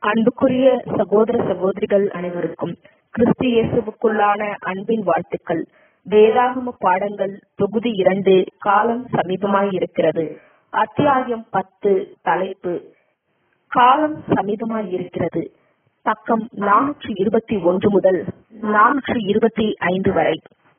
அன்புக்குரிய சகோதர சகோதரிகள் அனைவருக்கும் கிறிஸ்து இயேசுவுக்குள்ளான அன்பின் வாழ்த்துக்கள் வேதாகம பாடங்கள் தொகுதி இரண்டு காலம் சமீபமாய் இருக்கிறது அத்தியாயம் பத்து தலைப்பு காலம் சமீபமாய் இருக்கிறது பக்கம் நானூற்றி இருபத்தி ஒன்று முதல் நானூற்றி இருபத்தி ஐந்து வரை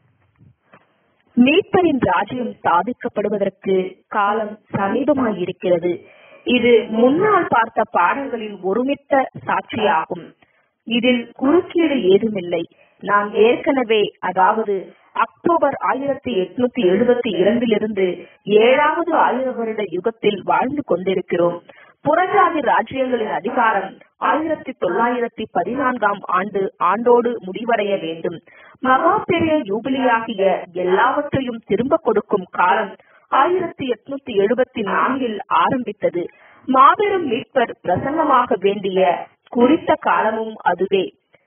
மீட்பரின் ராஜ்யம் ஸ்தாபிக்கப்படுவதற்கு காலம் சமீபமாய் இருக்கிறது இது முன்னால் பார்த்த பாடங்களின் ஒருமித்த சாட்சியாகும் இதில் குறுக்கீடு ஏதுமில்லை நாம் ஏற்கனவே அதாவது அக்டோபர் ஆயிரத்தி எட்நூத்தி எழுபத்தி இரண்டிலிருந்து ஏழாவது ஆயிர வருட யுகத்தில் வாழ்ந்து கொண்டிருக்கிறோம் புறஜாதி ராஜ்யங்களின் அதிகாரம் ஆயிரத்தி தொள்ளாயிரத்தி பதினான்காம் ஆண்டு ஆண்டோடு முடிவடைய வேண்டும் மகா பெரிய யூபிலியாகிய எல்லாவற்றையும் திரும்ப கொடுக்கும் காலம் ஆயிரத்தி எட்நூத்தி எழுபத்தி நான்கில் ஆரம்பித்தது மாபெரும் மீட்பர் பிரசன்னமாக வேண்டிய குறித்த காலமும் அதுவே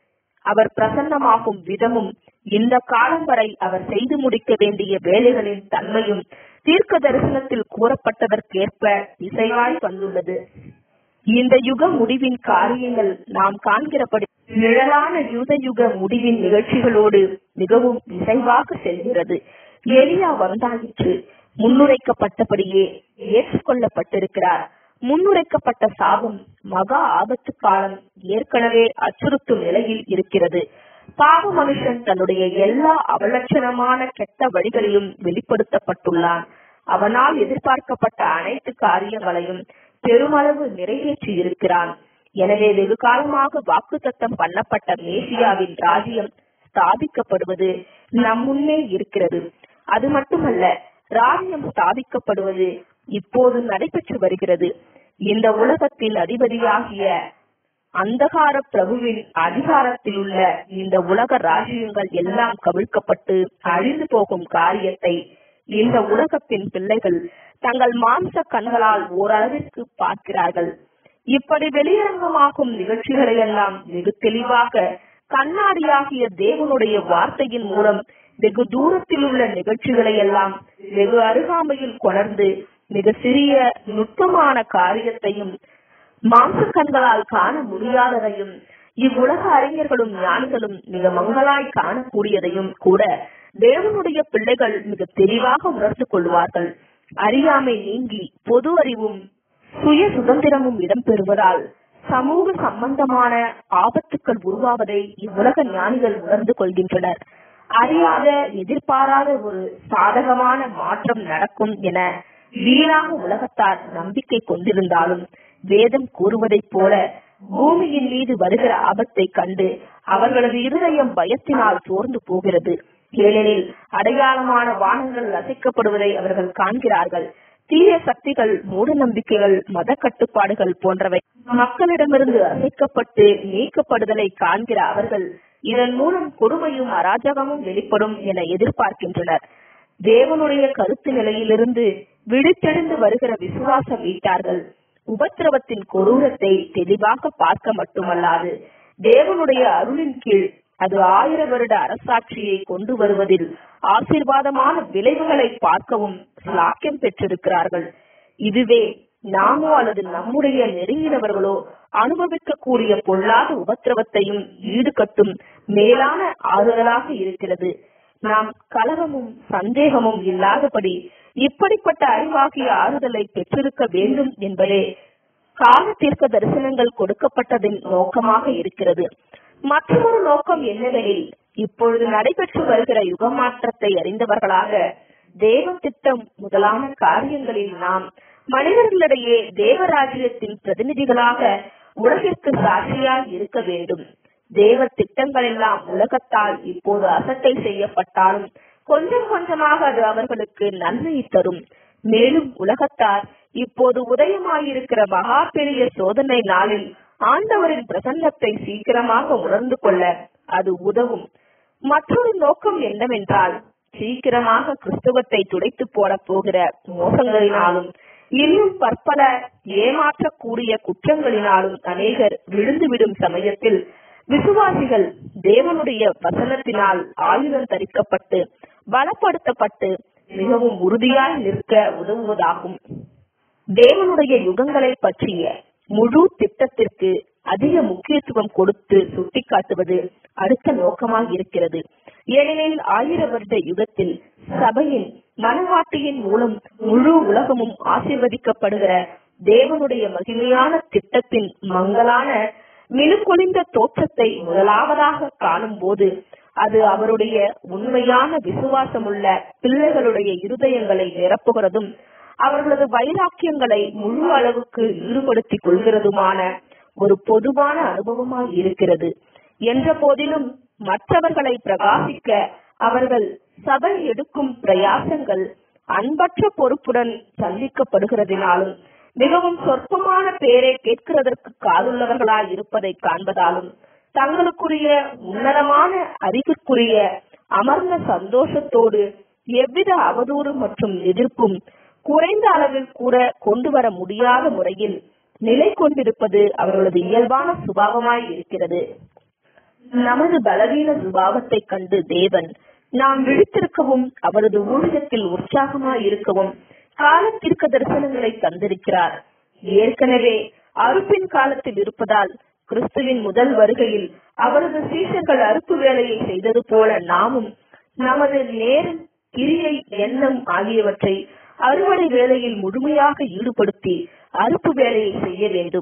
அவர் பிரசன்னமாகும் விதமும் இந்த காலம் வரை அவர் செய்து முடிக்க வேண்டிய வேலைகளின் தன்மையும் தீர்க்க தரிசனத்தில் கூறப்பட்டதற்கேற்ப இசைவாய் வந்துள்ளது இந்த யுக முடிவின் காரியங்கள் நாம் காண்கிறபடி நிழலான யூத யுக முடிவின் நிகழ்ச்சிகளோடு மிகவும் இசைவாக செல்கிறது எலியா வந்தாயிற்று முன்னுரைக்கப்பட்டபடியே ஏற்றுக்கொள்ளப்பட்டிருக்கிறார் முன்னுரைக்கப்பட்ட சாபம் மகா ஆபத்து காலம் ஏற்கனவே அச்சுறுத்தும் நிலையில் இருக்கிறது பாவ மனுஷன் தன்னுடைய எல்லா அவலட்சணமான கெட்ட வழிகளிலும் வெளிப்படுத்தப்பட்டுள்ளான் அவனால் எதிர்பார்க்கப்பட்ட அனைத்து காரியங்களையும் பெருமளவு நிறைவேற்றி இருக்கிறான் எனவே வெகு காலமாக வாக்கு தத்தம் பண்ணப்பட்ட மேசியாவின் ராஜ்யம் ஸ்தாபிக்கப்படுவது நம் முன்னே இருக்கிறது அது மட்டுமல்ல ராஜ்யம் ஸ்தாபிக்கப்படுவது இப்போது நடைபெற்று வருகிறது இந்த உலகத்தில் அதிபதியாகிய அந்தகார பிரபுவின் அதிகாரத்தில் உள்ள இந்த உலக ராஜ்யங்கள் எல்லாம் கவிழ்க்கப்பட்டு அழிந்து போகும் காரியத்தை இந்த உலகத்தின் பிள்ளைகள் தங்கள் மாம்ச கண்களால் ஓரளவிற்கு பார்க்கிறார்கள் இப்படி வெளியரங்கமாகும் நிகழ்ச்சிகளை எல்லாம் வெகு தெளிவாக கண்ணாடியாகிய தேவனுடைய வார்த்தையின் மூலம் வெகு தூரத்தில் உள்ள நிகழ்ச்சிகளை எல்லாம் வெகு அருகாமையில் கொணர்ந்து மிக சிறிய நுட்பமான காரியத்தையும் மாம்ச கண்களால் காண முடியாததையும் இவ்வுலக அறிஞர்களும் ஞானிகளும் மிக மங்களாய் காணக்கூடியதையும் கூட தேவனுடைய பிள்ளைகள் மிக தெளிவாக உணர்ந்து கொள்வார்கள் அறியாமை நீங்கி பொது அறிவும் சுய சுதந்திரமும் இடம்பெறுவதால் சமூக சம்பந்தமான ஆபத்துக்கள் உருவாவதை இவ்வுலக ஞானிகள் உணர்ந்து கொள்கின்றனர் அறியாத எதிர்பாராத ஒரு சாதகமான மாற்றம் நடக்கும் என வீணாக உலகத்தார் நம்பிக்கை கொண்டிருந்தாலும் வேதம் கூறுவதைப் போல பூமியின் மீது வருகிற ஆபத்தை கண்டு அவர்களது இருதயம் பயத்தினால் சோர்ந்து போகிறது ஏனெனில் அடையாளமான வானங்கள் அசைக்கப்படுவதை அவர்கள் காண்கிறார்கள் தீய சக்திகள் மூட நம்பிக்கைகள் மத கட்டுப்பாடுகள் போன்றவை மக்களிடமிருந்து அசைக்கப்பட்டு நீக்கப்படுதலை காண்கிற அவர்கள் இதன் மூலம் கொடுமையும் அராஜகமும் வெளிப்படும் என எதிர்பார்க்கின்றனர் தேவனுடைய கருத்து நிலையிலிருந்து விழித்தெழுந்து வருகிற விசுவாச வீட்டார்கள் உபத்திரவத்தின் கொடூரத்தை தெளிவாக பார்க்க மட்டுமல்லாது தேவனுடைய அருளின் கீழ் அது ஆயிர வருட அரசாட்சியை கொண்டு வருவதில் ஆசீர்வாதமான விளைவுகளை பார்க்கவும் சாக்கியம் பெற்றிருக்கிறார்கள் இதுவே நாமோ அல்லது நம்முடைய நெருங்கினவர்களோ அனுபவிக்கக்கூடிய பொல்லாத உபத்திரவத்தையும் ஈடுகட்டும் மேலான ஆறுதலாக இருக்கிறது நாம் கலகமும் சந்தேகமும் இல்லாதபடி இப்படிப்பட்ட அறிவாகிய ஆறுதலை பெற்றிருக்க வேண்டும் என்பதே கால தீர்க்க தரிசனங்கள் கொடுக்கப்பட்டதின் நோக்கமாக இருக்கிறது மற்றொரு நோக்கம் என்னவெனில் இப்பொழுது நடைபெற்று வருகிற யுகமாற்றத்தை அறிந்தவர்களாக தேவ திட்டம் முதலான காரியங்களில் நாம் மனிதர்களிடையே தேவராஜ்யத்தின் பிரதிநிதிகளாக உலகிற்கு சாட்சியாய் இருக்க வேண்டும் தேவ திட்டங்கள் எல்லாம் உலகத்தால் இப்போது அசட்டை செய்யப்பட்டாலும் கொஞ்சம் கொஞ்சமாக அது அவர்களுக்கு நன்மையை தரும் மேலும் உலகத்தார் இப்போது உதயமாயிருக்கிற மகா பெரிய சோதனை நாளில் ஆண்டவரின் பிரசன்னத்தை சீக்கிரமாக உணர்ந்து கொள்ள அது உதவும் மற்றொரு நோக்கம் என்னவென்றால் சீக்கிரமாக கிறிஸ்துவத்தை துடைத்து போட போகிற மோசங்களினாலும் இன்னும் பற்பல ஏமாற்றக்கூடிய குற்றங்களினாலும் அநேகர் விழுந்துவிடும் சமயத்தில் விசுவாசிகள் தேவனுடைய வசனத்தினால் ஆயுதம் தரிக்கப்பட்டு பலப்படுத்தப்பட்டு மிகவும் உறுதியாய் நிற்க உதவுவதாகும் தேவனுடைய யுகங்களை பற்றிய முழு திட்டத்திற்கு அதிக முக்கியத்துவம் கொடுத்து சுட்டிக்காட்டுவது அடுத்த நோக்கமாக இருக்கிறது ஏனெனில் ஆயிர வருட யுகத்தில் சபையின் மனவாட்டியின் மூலம் முழு உலகமும் ஆசீர்வதிக்கப்படுகிற தேவனுடைய மகிமையான திட்டத்தின் மங்கலான மினுக்கொழிந்த தோற்றத்தை முதலாவதாக காணும் போது அது அவருடைய உண்மையான விசுவாசமுள்ள பிள்ளைகளுடைய இருதயங்களை நிரப்புகிறதும் அவர்களது வைராக்கியங்களை முழு அளவுக்கு ஈடுபடுத்திக் கொள்கிறதுமான ஒரு பொதுவான அனுபவமாய் இருக்கிறது என்ற போதிலும் மற்றவர்களை பிரகாசிக்க அவர்கள் சபை எடுக்கும் பிரயாசங்கள் அன்பற்ற பொறுப்புடன் சந்திக்கப்படுகிறதினாலும் மிகவும் சொற்பமான பேரை கேட்கிறதற்கு காதுள்ளவர்களாய் இருப்பதை காண்பதாலும் தங்களுக்குரிய உன்னதமான அறிவிற்குரிய அமர்ந்த சந்தோஷத்தோடு எவ்வித அவதூறு மற்றும் எதிர்ப்பும் குறைந்த அளவில் கூட கொண்டு வர முடியாத முறையில் நிலை கொண்டிருப்பது அவர்களது இயல்பான சுபாவமாய் இருக்கிறது நமது பலவீன சுபாவத்தை கண்டு தேவன் நாம் விழித்திருக்கவும் அவரது ஊழியத்தில் உற்சாகமாய் இருக்கவும் காலத்திற்கு தரிசனங்களை தந்திருக்கிறார் ஏற்கனவே அறுப்பின் காலத்தில் இருப்பதால் கிறிஸ்துவின் முதல் வருகையில் அவரது சீஷர்கள் அறுப்பு வேலையை செய்தது போல நாமும் நமது நேரம் கிரியை எண்ணம் ஆகியவற்றை அறுவடை வேலையில் முழுமையாக ஈடுபடுத்தி அறுப்பு வேலையை செய்ய வேண்டும்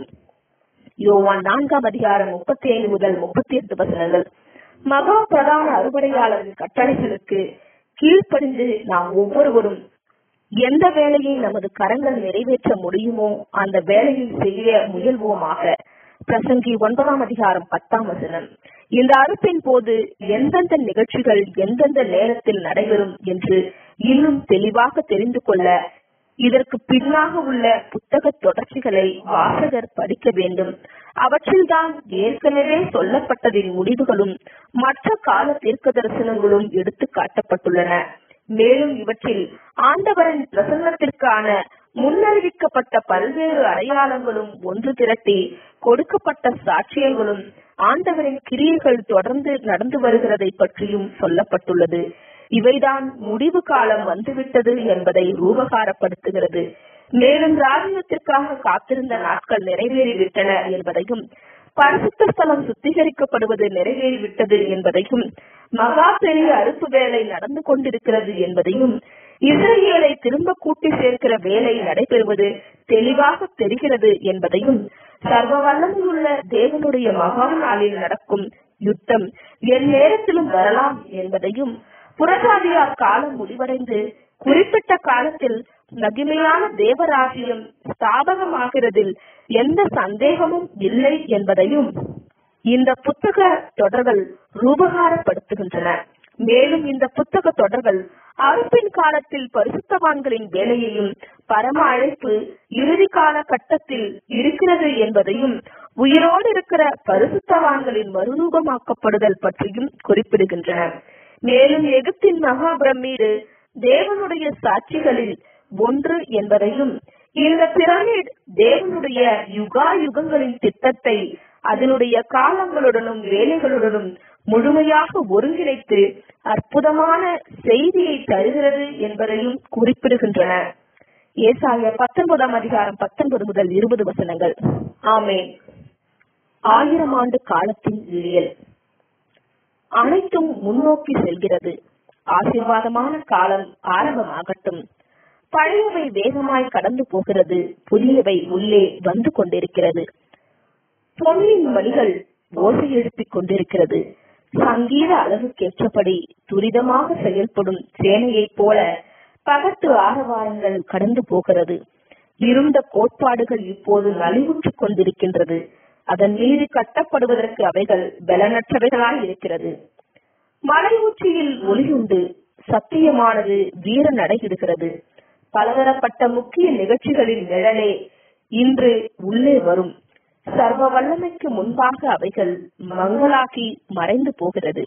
யோவான் நான்காம் அதிகாரம் முப்பத்தி ஐந்து முதல் முப்பத்தி எட்டு வசனங்கள் மகா பிரதான அறுவடையாளரின் கட்டளைகளுக்கு கீழ்ப்படிந்து நாம் ஒவ்வொருவரும் எந்த வேலையை நமது கரங்கள் நிறைவேற்ற முடியுமோ அந்த வேலையை செய்ய முயல்வோமாக பிரசங்கி ஒன்பதாம் அதிகாரம் பத்தாம் வசனம் இந்த அறுப்பின் போது எந்தெந்த நிகழ்ச்சிகள் எந்தெந்த நேரத்தில் நடைபெறும் என்று இன்னும் தெளிவாக தெரிந்து கொள்ள இதற்கு பின்னாக உள்ள புத்தக தொடர்ச்சிகளை வாசகர் படிக்க வேண்டும் அவற்றில்தான் ஏற்கனவே சொல்லப்பட்டதின் முடிவுகளும் மற்ற கால தீர்க்க தரிசனங்களும் எடுத்து காட்டப்பட்டுள்ளன மேலும் இவற்றில் ஆண்டவரின் பிரசன்னத்திற்கான முன்னறிவிக்கப்பட்ட பல்வேறு அடையாளங்களும் ஒன்று திரட்டி கொடுக்கப்பட்ட சாட்சியங்களும் ஆண்டவரின் கிரியைகள் தொடர்ந்து நடந்து வருகிறதை பற்றியும் சொல்லப்பட்டுள்ளது இவைதான் முடிவு காலம் வந்துவிட்டது என்பதை ரூபகாரப்படுத்துகிறது மேலும் ராஜ்யத்திற்காக காத்திருந்த நாட்கள் நிறைவேறிவிட்டன என்பதையும் பரிசுத்த ஸ்தலம் சுத்திகரிக்கப்படுவது நிறைவேறிவிட்டது என்பதையும் மகா பெரிய அறுப்பு வேலை நடந்து கொண்டிருக்கிறது என்பதையும் இஸ்ரேலை திரும்ப கூட்டி சேர்க்கிற வேலை நடைபெறுவது தெளிவாக தெரிகிறது என்பதையும் சர்வ வல்லமையுள்ள தேவனுடைய மகா நாளில் நடக்கும் யுத்தம் என் நேரத்திலும் வரலாம் என்பதையும் புறஜாதியார் காலம் முடிவடைந்து குறிப்பிட்ட காலத்தில் மகிமையான தேவராஜ்யம் ஸ்தாபகமாகிறதில் எந்த சந்தேகமும் இல்லை என்பதையும் இந்த புத்தக தொடர்கள் ரூபகாரப்படுத்துகின்றன மேலும் இந்த புத்தக தொடர்கள் அறுப்பின் காலத்தில் பரிசுத்தவான்களின் வேலையையும் பரம அழைப்பு இறுதி கால கட்டத்தில் இருக்கிறது என்பதையும் உயிரோடு இருக்கிற பரிசுத்தவான்களின் மறுரூபமாக்கப்படுதல் பற்றியும் குறிப்பிடுகின்றன மேலும் எகிப்தின் மகா பிரமீடு தேவனுடைய சாட்சிகளில் ஒன்று என்பதையும் இந்த பிரமிட் தேவனுடைய யுகா யுகங்களின் திட்டத்தை அதனுடைய காலங்களுடனும் வேலைகளுடனும் முழுமையாக ஒருங்கிணைத்து அற்புதமான செய்தியை தருகிறது என்பதையும் குறிப்பிடுகின்றன ஏசாய பத்தொன்பதாம் அதிகாரம் பத்தொன்பது முதல் இருபது வசனங்கள் ஆமே ஆயிரம் ஆண்டு காலத்தின் இழியல் அனைத்தும் முன்னோக்கி செல்கிறது ஆசீர்வாதமான காலம் ஆரம்பமாகட்டும் பழையவை வேகமாய் கடந்து போகிறது புதியவை உள்ளே வந்து கொண்டிருக்கிறது பொன்னின் மணிகள் ஓசை எழுப்பிக் கொண்டிருக்கிறது சங்கீத அளவுக்கேற்றபடி துரிதமாக செயல்படும் சேனையைப் போல பகட்டு ஆரவாரங்கள் கடந்து போகிறது இருந்த கோட்பாடுகள் இப்போது நலிவுற்றுக் கொண்டிருக்கின்றது அதன் மீது கட்டப்படுவதற்கு அவைகள் பலனற்றவைகளாய் இருக்கிறது மலை உச்சியில் ஒளியுண்டு சத்தியமானது வீர நடையிடுகிறது பலதரப்பட்ட முக்கிய நிகழ்ச்சிகளின் நிழலே இன்று உள்ளே வரும் சர்வ வல்லமைக்கு முன்பாக அவைகள் மங்களாகி மறைந்து போகிறது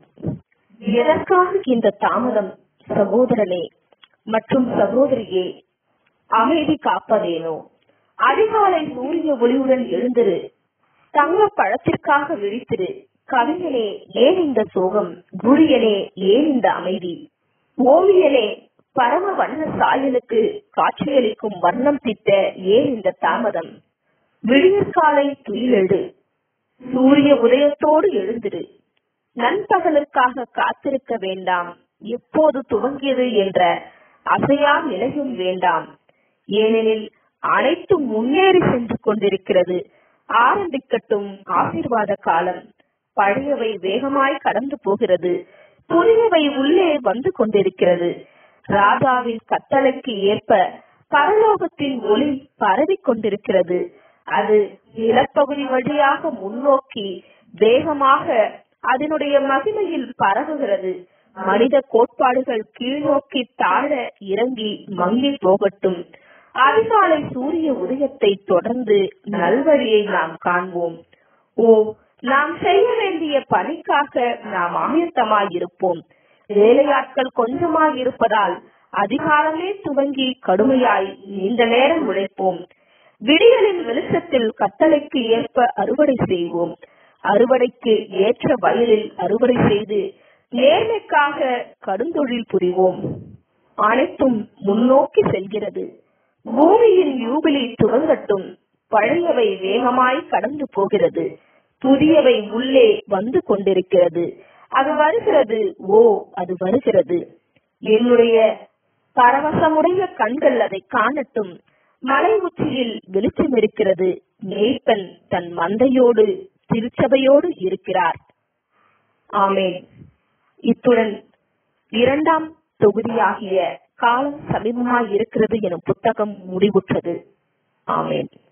எதற்காக இந்த தாமதம் சகோதரனே மற்றும் சகோதரியே அமைதி காப்பதேனோ அதிகாலை சூரிய ஒளியுடன் எழுந்திரு தங்க பழத்திற்காக விழித்திரு கவிஞனே ஏன் இந்த சோகம் குரியனே ஏன் இந்த அமைதி ஓவியனே பரம வண்ண சாயலுக்கு காட்சியளிக்கும் வர்ணம் திட்ட ஏன் இந்த தாமதம் விடியற்காலை துயிலெடு சூரிய உதயத்தோடு எழுந்திரு நண்பகலுக்காக காத்திருக்க வேண்டாம் எப்போது துவங்கியது என்ற அசையா நிலையும் வேண்டாம் ஏனெனில் அனைத்தும் முன்னேறி சென்று கொண்டிருக்கிறது ஆரம்பிக்கட்டும் ஆசீர்வாத காலம் பழையவை வேகமாய் கடந்து போகிறது புதியவை உள்ளே வந்து கொண்டிருக்கிறது ராஜாவின் கட்டளைக்கு ஏற்ப பரலோகத்தின் ஒளி பரவி கொண்டிருக்கிறது அது நிலப்பகுதி வழியாக முன்னோக்கி வேகமாக அதனுடைய மகிமையில் பரவுகிறது மனித கோட்பாடுகள் கீழ்நோக்கி தாழ இறங்கி மங்கி போகட்டும் அதிகாலை சூரிய உதயத்தை தொடர்ந்து நல்வழியை நாம் காண்போம் ஓ நாம் செய்ய வேண்டிய பணிக்காக நாம் ஆயத்தமாயிருப்போம் வேலையாட்கள் கொஞ்சமாய் இருப்பதால் அதிகாலமே துவங்கி கடுமையாய் நீண்ட நேரம் உழைப்போம் விடியலின் வெளிச்சத்தில் கட்டளைக்கு ஏற்ப அறுவடை செய்வோம் அறுவடைக்கு ஏற்ற வயலில் அறுவடை செய்து நேர்மைக்காக கடுந்தொழில் புரிவோம் அனைத்தும் முன்னோக்கி செல்கிறது பூமியின் யூபிலி துவங்கட்டும் பழையவை வேகமாய் கடந்து போகிறது புதியவை உள்ளே வந்து கொண்டிருக்கிறது அது வருகிறது ஓ அது வருகிறது என்னுடைய பரவசமுடைய கண்கள் அதை காணட்டும் மலை உச்சியில் வெளிச்சம் இருக்கிறது மேய்ப்பன் தன் மந்தையோடு திருச்சபையோடு இருக்கிறார் ஆமேன் இத்துடன் இரண்டாம் தொகுதியாகிய காலம் சமீபமாய் இருக்கிறது எனும் புத்தகம் முடிவுற்றது ஆமேன்